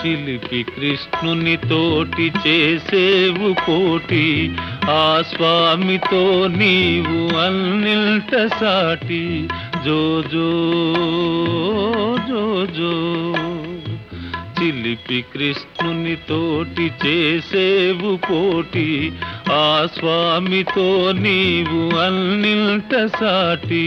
చిలిపి కృష్ణుని తోటి చేసేవు పోటీ ఆ స్వామితో నీవు అన్నిల్ట సాటి జో జో జో జో చిలిపి కృష్ణుని తోటి చేసేవు పోటీ ఆ స్వామితో నీవు అన్నిల్ట సాటి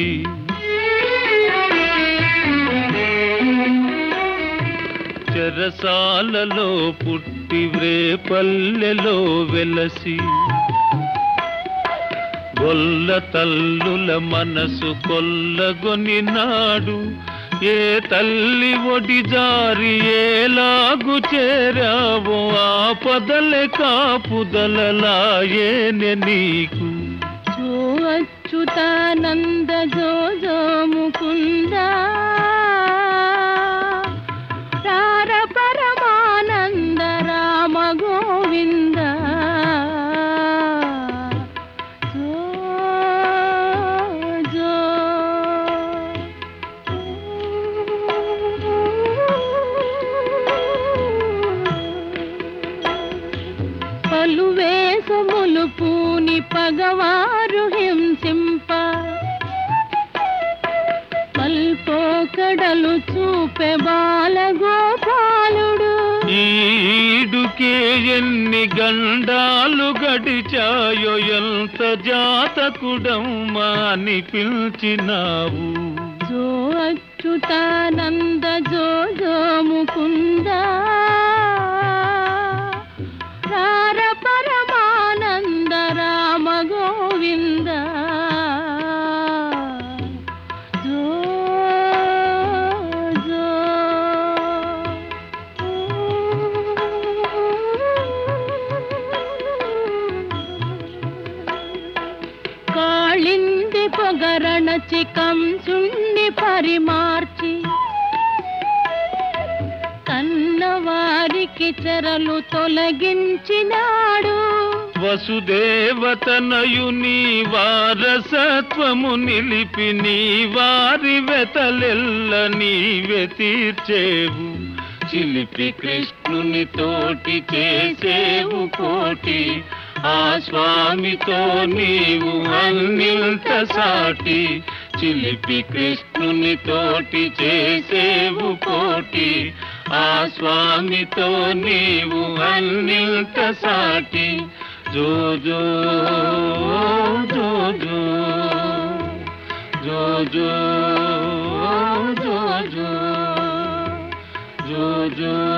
చెరసాలలో పుట్టి పల్లెలో వెలసి గొల్ల తల్లుల మనసు కొల్లగొని నాడు ఏ తల్లి ఒడి జారి ఏలాగు చేరావో ఆ పదలే కాపుదలలాయేనె నీకు జో అచ్యుతానంద జో జో ముకుంద రార పరమానంద రామ గోవింద జో జో పలు వేషములు పూని పగవారు హింసింప పల్పోకడలు చూపె బాలగోపాలుడు ఈడుకే ఎన్ని గండాలు గడిచాయో ఎంత జాతకుడమ్మా అని పిలిచినావు జో అచ్యుతానంద జో జో ముకుంద రార పరమానంద రామ గోవింద జో జో కాళింది పొగరణచి కంసుండి పరిమార్చి కన్నవారికి చెరలు తొలగించినాడు వసుదేవతనయు నీ వారసత్వము నిలిపి నీ వారి వెతలెల్ల నీవే తీర్చేవు చిలిపి కృష్ణుని తోటి చేసేవు కోటి ఆ స్వామితో నీవు అన్నిల్త సాటి చిలిపి కృష్ణుని తోటి చేసేవు కోటి ఆ స్వామితో నీవు అన్నిల్త సాటి జో జో జో జో జో జో జో జో జో జో